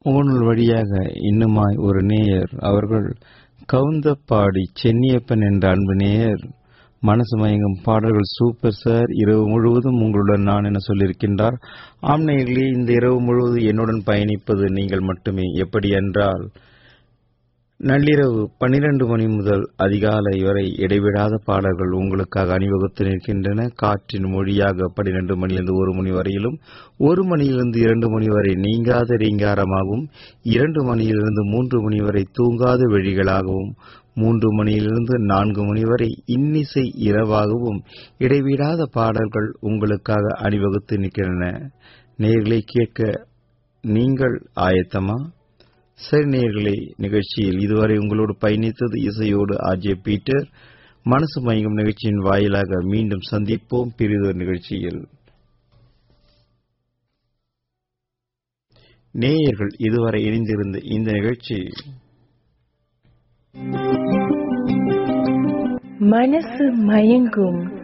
முகநூல் வழியாக இன்னுமாய் ஒரு நேயர் அவர்கள் கவுந்தப்பாடி சென்னியப்பன் என்ற அன்பு நேயர் மனசு மயங்கும் பாடல்கள் சூப்பர் சார் இரவு முழுவதும் உங்களுடன் நான் என சொல்லியிருக்கின்றார் ஆம் நேயர்களே இந்த இரவு முழுவதும் என்னுடன் பயணிப்பது நீங்கள் மட்டுமே எப்படி என்றால் நள்ளிரவு பன்னிரண்டு மணி முதல் அதிகாலை வரை இடைவிடாத பாடல்கள் உங்களுக்காக அணிவகுத்து நிற்கின்றன காற்றின் மொழியாக பன்னிரண்டு மணியிலிருந்து ஒரு மணி வரையிலும் ஒரு மணியிலிருந்து இரண்டு மணி வரை நீங்காத ரீங்காரமாகவும் இரண்டு மணியிலிருந்து மூன்று மணி வரை தூங்காத வெளிகளாகவும் மூன்று மணியிலிருந்து நான்கு மணி வரை இன்னிசை இரவாகவும் இடைவிடாத பாடல்கள் உங்களுக்காக அணிவகுத்து நிற்கின்றன நேர்களை கேட்க நீங்கள் ஆயத்தமா சரி நேர்களே நிகழ்ச்சியில் இதுவரை உங்களோடு பயணித்தது இசையோடு ஆஜே பீட்டர் மனசு மயங்கும் நிகழ்ச்சியின் வாயிலாக மீண்டும் சந்திப்போம் பிரிதொரு நிகழ்ச்சியில் நேயர்கள் இதுவரை இணைந்திருந்த இந்த நிகழ்ச்சி மனசு மயங்கும்